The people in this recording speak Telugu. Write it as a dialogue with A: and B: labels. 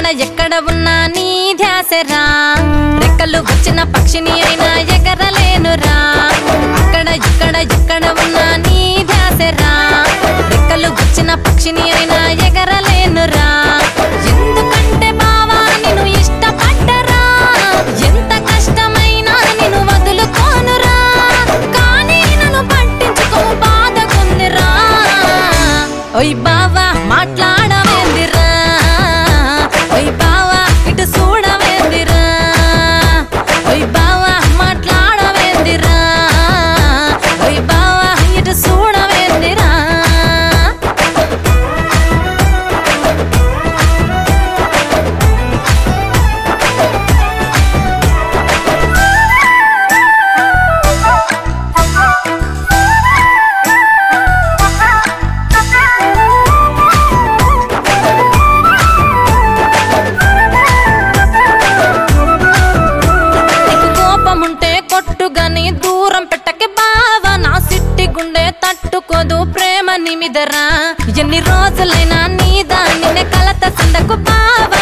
A: ఎక్కడ ఉన్నా నీ ధ్యాసరా రెక్కలు వచ్చిన పక్షిని అయినా ఎగరలేనురా అక్కడ ఇక్కడ ఎక్కడ ఉన్నా నీ ధ్యాసరా రెక్కలు వచ్చిన పక్షిని అయినా ఎగరలేనురా ఎందుకంటే బావా నిన్ను ఇష్టపడ్డరా ఎంత కష్టమైనా నిన్ను వదులుకోనురా కానీ నన్ను పట్టించుకో బాధకుందిరా ఓయ్ బావా మాట్లాడవేందిరా ఓయ్ బావా ఇటు చూడవేందిరా ఓయ్ బావా మాట్లాడవేందిరా ఓయ్ బావా ఇటు చూడవేందిరా నీకు కోపముంటే కొట్టుగాని దూరం పెట్టకే బావా నా సిట్టి గుండె తట్టుకోదు ప్రేమ నిమిదరా ఎన్ని రోజులైనా నీ దానినే కలత సందకు బావా